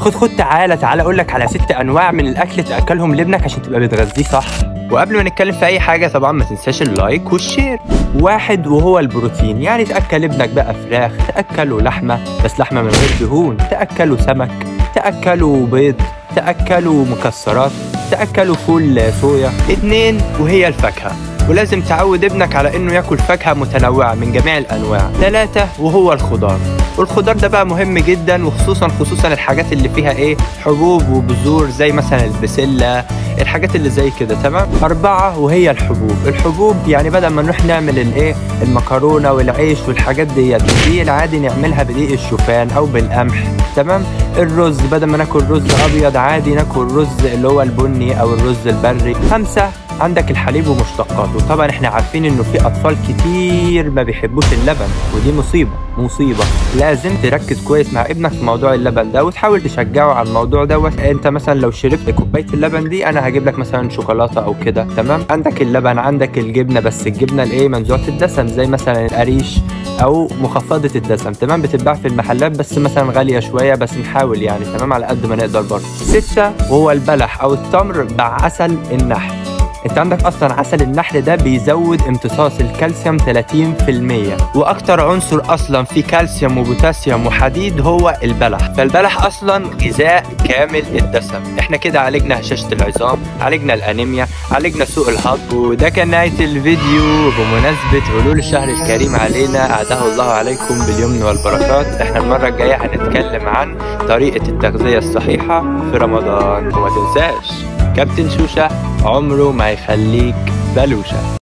خد خد تعالى تعالى اقول لك على ست انواع من الاكل تاكلهم لابنك عشان تبقى بتغذيه صح وقبل ما نتكلم في اي حاجه طبعا ما تنساش اللايك والشير واحد وهو البروتين يعني تاكل ابنك بقى فراخ تاكله لحمه بس لحمه من غير دهون تاكله سمك تاكله بيض تاكله مكسرات تاكله فول صويا اتنين وهي الفاكهه ولازم تعود ابنك على انه ياكل فاكهه متنوعه من جميع الانواع ثلاثة وهو الخضار والخضار ده بقى مهم جدا وخصوصا خصوصا الحاجات اللي فيها ايه حبوب وبذور زي مثلا البسله الحاجات اللي زي كده تمام أربعة وهي الحبوب الحبوب يعني بدل ما نروح نعمل الايه المكرونة والعيش والحاجات ديت دي العادي نعملها بدقيق الشوفان أو بالقمح تمام الرز بدل ما ناكل رز أبيض عادي ناكل رز اللي هو البني أو الرز البري خمسة عندك الحليب ومشتقاته وطبعا احنا عارفين انه في اطفال كتير ما بيحبوش اللبن ودي مصيبه مصيبه لازم تركز كويس مع ابنك في موضوع اللبن ده وتحاول تشجعه على الموضوع دوت انت مثلا لو شربت كوبايه اللبن دي انا هجيب لك مثلا شوكولاته او كده تمام عندك اللبن عندك الجبنه بس الجبنه الايه منزوعه الدسم زي مثلا القريش او مخفضه الدسم تمام بتتباع في المحلات بس مثلا غاليه شويه بس نحاول يعني تمام على قد ما نقدر برضه ستة وهو البلح او التمر مع عسل النحل انت عندك اصلا عسل النحل ده بيزود امتصاص الكالسيوم 30% واكتر عنصر اصلا فيه كالسيوم وبوتاسيوم وحديد هو البلح فالبلح اصلا غذاء كامل الدسم احنا كده عالجنا هشاشة العظام عالجنا الانيميا عالجنا سوء الهضم وده كان نهاية الفيديو بمناسبة حلول الشهر الكريم علينا اعاده الله عليكم باليمن والبركات احنا المرة الجاية هنتكلم عن طريقة التغذية الصحيحة في رمضان وما تنساش كابتن شوشة عمره ما يخليك بلوشة